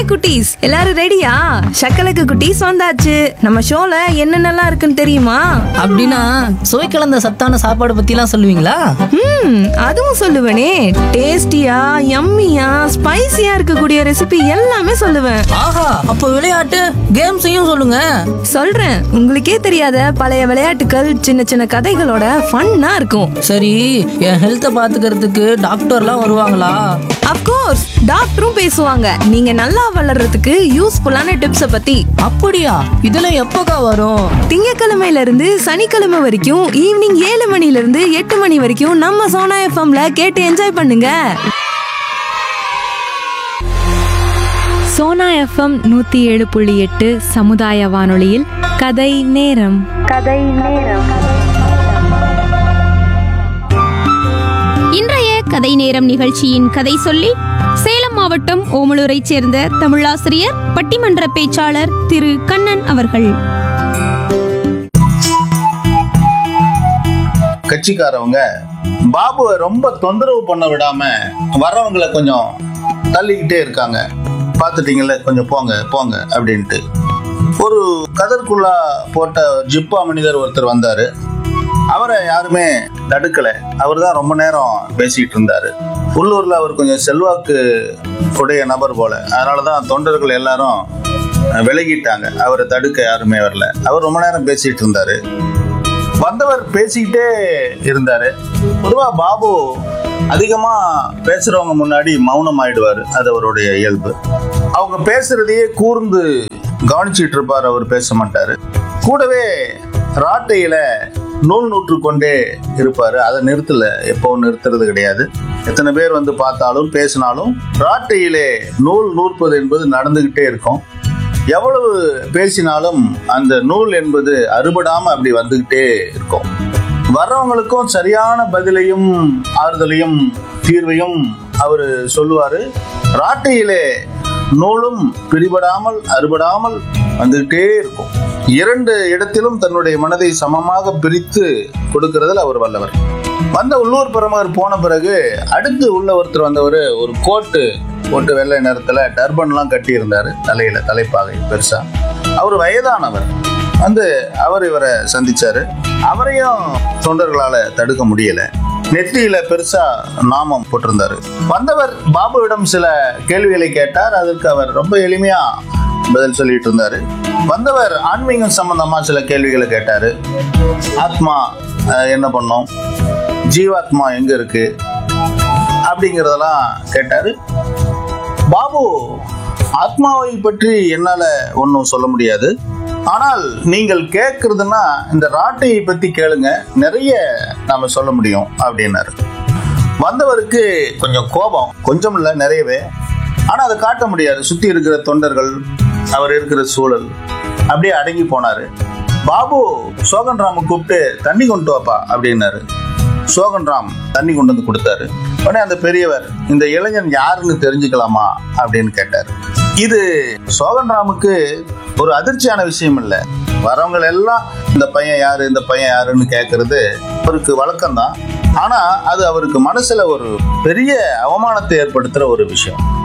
குட்டீஸ் எல்லாரும் ரெடியா சக்கலக்கு குட்டீஸ் வந்தாச்சு நம்ம ஷோல என்னென்னலாம் இருக்குன்னு தெரியுமா அப்படின்னா சுவை கலந்த சத்தான சாப்பாடு பத்திலாம் சொல்லுவீங்களா ம் அதுவும் சொல்லுவேனே டேஸ்டியா யம்மியா ஸ்பைசியா இருக்கக்கூடிய ரெசிபி எல்லாமே சொல்லுவேன் ஆஹா அப்போ விளையாட்டு கேம்ஸையும் சொல்லுங்க சொல்றேன் உங்களுக்கே தெரியாத பழைய விளையாட்டுகள் சின்ன சின்ன கதைகளோட ஃபன்னா இருக்கும் சரி என் ஹெல்த்தை பாத்துக்கிறதுக்கு டாக்டர்லாம் வருவாங்களா அப்கோர்ஸ் டாக்டரும் பேசுவாங்க நீங்க நல்லா வளர்றதுக்கு யூஸ்ஃபுல்லான டிப்ஸ பத்தி அப்படியா இதெல்லாம் எப்போக்கா வரும் திங்கக்கிழமையில இருந்து சனிக்கிழமை வரைக்கும் ஈவினிங் ஏழு மணில இருந்து எட்டு மணி வரைக்கும் நம்ம சோனா எஃப்எம்ல கேட்டு என்ஜாய் பண்ணுங்க சோனா எஃப்எம் நூத்தி ஏழு புள்ளி எட்டு சமுதாய வானொலியில் கதை நேரம் இன்றைய கதை நேரம் நிகழ்ச்சியின் கதை சொல்லி சேலம் மாவட்டம் ஓமலூரைச் சேர்ந்த தமிழாசிரியர் பட்டிமன்ற பேச்சாளர் திரு கண்ணன் அவர்கள் கட்சிக்காரவங்க பாபுவை ரொம்ப தொந்தரவு பண்ண விடாம வர்றவங்களை கொஞ்சம் தள்ளிக்கிட்டே இருக்காங்க பார்த்துட்டீங்கல்ல கொஞ்சம் போங்க போங்க அப்படின்ட்டு ஒரு கதற்குள்ளா போட்ட ஜிப்பா மனிதர் ஒருத்தர் வந்தாரு அவரை யாருமே தடுக்கல அவர் தான் ரொம்ப நேரம் பேசிட்டு இருந்தாரு உள்ளூர்ல அவர் கொஞ்சம் செல்வாக்கு உடைய நபர் போல அதனால தான் தொண்டர்கள் எல்லாரும் விலகிட்டாங்க அவரை தடுக்க யாருமே வரல அவர் ரொம்ப நேரம் பேசிட்டு இருந்தாரு வந்தவர் பேசிக்கிட்டே இருந்தாரு பொதுவா பாபு அதிகமா பேசுறவங்க முன்னாடி மௌனம் ஆயிடுவாரு அது அவருடைய இயல்பு அவங்க பேசுறதையே கூர்ந்து கவனிச்சிட்டு இருப்பார் அவர் பேச மாட்டாரு கூடவே ராட்டையில நூல் நூற்று கொண்டே இருப்பாரு அதை நிறுத்தல எப்பவும் நிறுத்துறது கிடையாது எத்தனை பேர் வந்து பார்த்தாலும் பேசினாலும் ராட்டையிலே நூல் நூற்பது என்பது நடந்துகிட்டே இருக்கும் எவ்வளவு பேசினாலும் அந்த நூல் என்பது அறுபடாம அப்படி வந்துகிட்டே இருக்கும் வர்றவங்களுக்கும் சரியான பதிலையும் ஆறுதலையும் தீர்வையும் அவரு சொல்லுவாரு ராட்டையிலே நூலும் பிரிபடாமல் அறுபடாமல் வந்துகிட்டே இருக்கும் இரண்டு இடத்திலும் தன்னுடைய மனதை சமமாக பிரித்து கொடுக்கறதுல அவர் வல்லவர் வந்த உள்ளூர் பிரமுகர் போன பிறகு அடுத்து உள்ள ஒருத்தர் வந்தவர் ஒரு கோட்டு போட்டு வெள்ளை நிறத்துல டர்பன்லாம் கட்டி இருந்தாரு தலையில தலைப்பாகை பெருசா அவர் வயதானவர் வந்து அவர் இவரை சந்திச்சாரு அவரையும் தொண்டர்களால தடுக்க முடியல நெற்றியில பெருசா நாமம் போட்டிருந்தாரு வந்தவர் பாபுவிடம் சில கேள்விகளை கேட்டார் அதற்கு அவர் ரொம்ப எளிமையா பதில் சொல்லிட்டு இருந்தாரு வந்தவர் ஆன்மீகம் சம்பந்தமா சில கேள்விகளை கேட்டாரு ஆத்மா அஹ், என்ன பண்ணோம் ஜீவாத்மா எங்க இருக்கு அப்படிங்கிறதெல்லாம் கேட்டாரு பாபு ஆத்மாவை பற்றி என்னால ஒன்றும் சொல்ல முடியாது ஆனால் நீங்கள் கேட்கறதுன்னா இந்த ராட்டையை பத்தி கேளுங்க நிறைய நாம சொல்ல முடியும் அப்படின்னாரு வந்தவருக்கு கொஞ்சம் கோபம் கொஞ்சம் இல்லை நிறையவே ஆனா அதை காட்ட முடியாது சுத்தி இருக்கிற தொண்டர்கள் அவர் இருக்கிற சூழல் அப்படியே அடங்கி போனாரு பாபு சோகன் ராம கூப்பிட்டு தண்ணி கொண்டு வாப்பா அப்படின்னாரு சோகன் ராம் தண்ணி கொண்டு வந்து கொடுத்தாரு உடனே அந்த பெரியவர் இந்த இளைஞன் யாருன்னு தெரிஞ்சுக்கலாமா அப்படின்னு கேட்டார் இது சோகன் ராமுக்கு ஒரு அதிர்ச்சியான விஷயம் இல்லை வரவங்க எல்லாம் இந்த பையன் யாரு இந்த பையன் யாருன்னு கேட்கறது அவருக்கு வழக்கம்தான் ஆனா அது அவருக்கு மனசுல ஒரு பெரிய அவமானத்தை ஏற்படுத்துற ஒரு விஷயம்